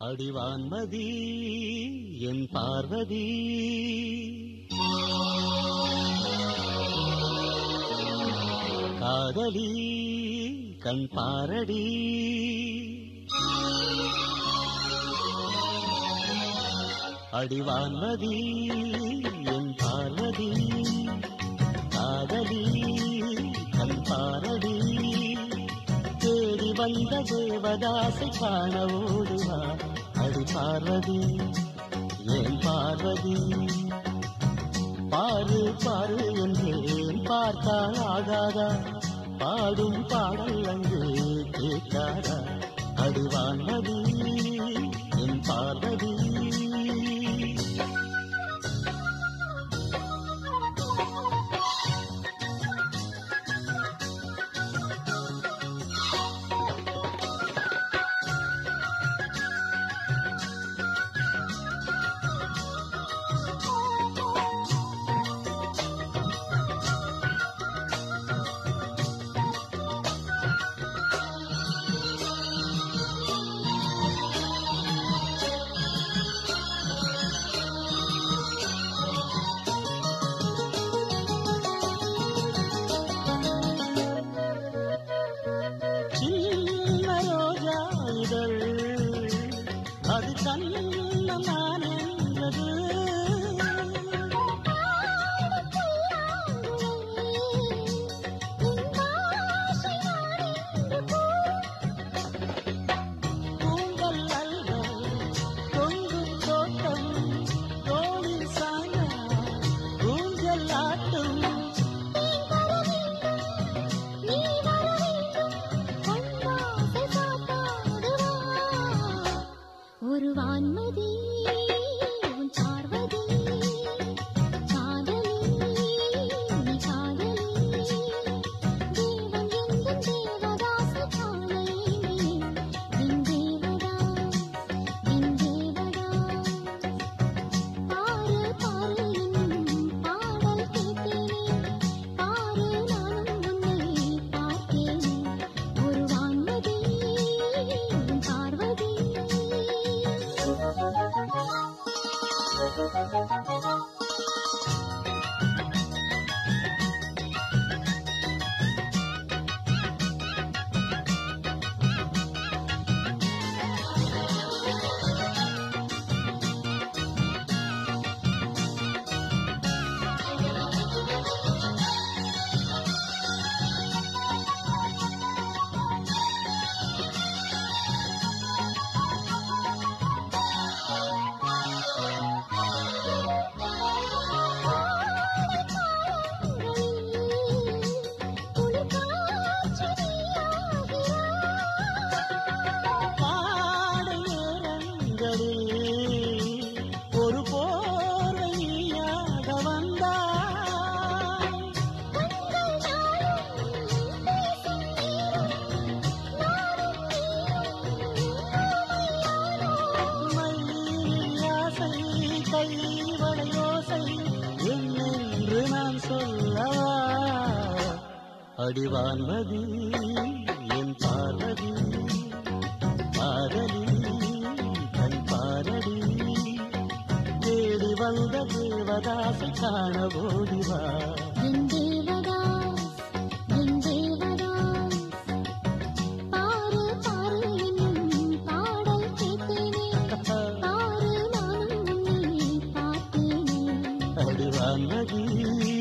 அடிவான்மதி என் பார்வதி காதலி கண் பாரடி அடிவான்மதி என் பார்வதி காதலி கண் பாரடி தேடி வந்த தேவதாசை காண ஓடுவா அடி பார்வதி ஏன் பார்வதி பாரு பாரு என்றேன் பார்த்தால் ஆகாதா பாடும் பாடல் அங்கு கேட்காதா அடிவான்மதி என் பார்வதி சின்ன ரோஜா இதழ் அது கண்ணம் நான் என்றது பூங்கல் அல்ல தொங்கும் தோட்டம் தோளில் சாய ஊஞ்சல் ஆட்டும் ஒரு வான்மதி உன் பார்வதி காதலி நீ காதலி தேவன் எங்கும் தேவதாச காணலேனே என் தேவதாஸ் என் தேவதாஸ் பாரு பாரு என்னும் பாடல் கேட்டேனே பாரு நானும் உன்னை பார்த்தேனே ஒரு வான்மதி உன் பார்வதி பாடையரங்களில் ஒரு போர்வையாக வந்தாய் மயில் ஆசை கைவளையோசை என்னென்று நான் சொல்லவா அடிவான்மதி என் பார்வதி காதலி கண் பாரடி தேடி வந்த தேவதாசை காண ஓடிவா என் தேவதாஸ் என் தேவதாஸ் பாரு பாரு என்னும் பாடல் கேட்டேனே பாரு நானும் உன்னை பார்த்தேனே அடிவான்மதி